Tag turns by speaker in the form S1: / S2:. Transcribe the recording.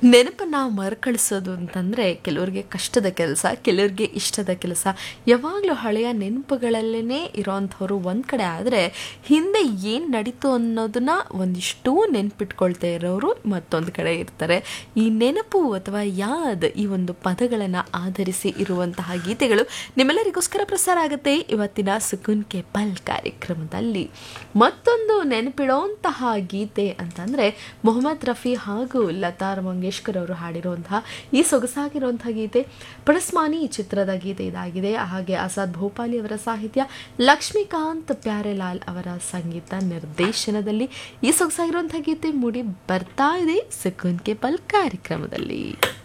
S1: ನೆನಪನ್ನು ಮರುಕಳಿಸೋದು ಅಂತಂದರೆ ಕೆಲವ್ರಿಗೆ ಕಷ್ಟದ ಕೆಲಸ ಕೆಲವ್ರಿಗೆ ಇಷ್ಟದ ಕೆಲಸ ಯಾವಾಗಲೂ ಹಳೆಯ ನೆನಪುಗಳಲ್ಲೇ ಇರೋವಂಥವ್ರು ಒಂದು ಕಡೆ ಆದರೆ ಹಿಂದೆ ಏನು ನಡೀತು ಅನ್ನೋದನ್ನ ಒಂದಿಷ್ಟು ನೆನ್ಪಿಟ್ಕೊಳ್ತಾ ಇರೋರು ಮತ್ತೊಂದು ಕಡೆ ಇರ್ತಾರೆ ಈ ನೆನಪು ಅಥವಾ ಯಾದ್ ಈ ಒಂದು ಪದಗಳನ್ನು ಆಧರಿಸಿ ಇರುವಂತಹ ಗೀತೆಗಳು ನಿಮ್ಮೆಲ್ಲರಿಗೋಸ್ಕರ ಪ್ರಸಾರ ಆಗುತ್ತೆ ಇವತ್ತಿನ ಸುಕುನ್ ಕೆ ಪಲ್ ಕಾರ್ಯಕ್ರಮದಲ್ಲಿ ಮತ್ತೊಂದು ನೆನಪಿಡೋಂತಹ ಗೀತೆ ಅಂತಂದರೆ ಮೊಹಮ್ಮದ್ ರಫಿ ಹಾಗೂ ಲತಾ ಮಂಗೇಶ್ಕರ್ ಅವರು ಹಾಡಿರುವಂತಹ ಈ ಸೊಗಸಾಗಿರುವಂತಹ ಗೀತೆ ಪರಸ್ಮಾನಿ ಚಿತ್ರದ ಗೀತೆ ಇದಾಗಿದೆ ಹಾಗೆ ಆಜಾದ್ ಭೋಪಾಲಿ ಅವರ ಸಾಹಿತ್ಯ ಲಕ್ಷ್ಮೀಕಾಂತ್ ಪ್ಯಾರೆಲಾಲ್ ಅವರ ಸಂಗೀತ ನಿರ್ದೇಶನದಲ್ಲಿ ಈ ಸೊಗಸಾಗಿರುವಂತಹ ಗೀತೆ ಮೂಡಿ ಬರ್ತಾ ಇದೆ ಸುಕುನ್ ಕೆ ಪಲ್ ಕಾರ್ಯಕ್ರಮದಲ್ಲಿ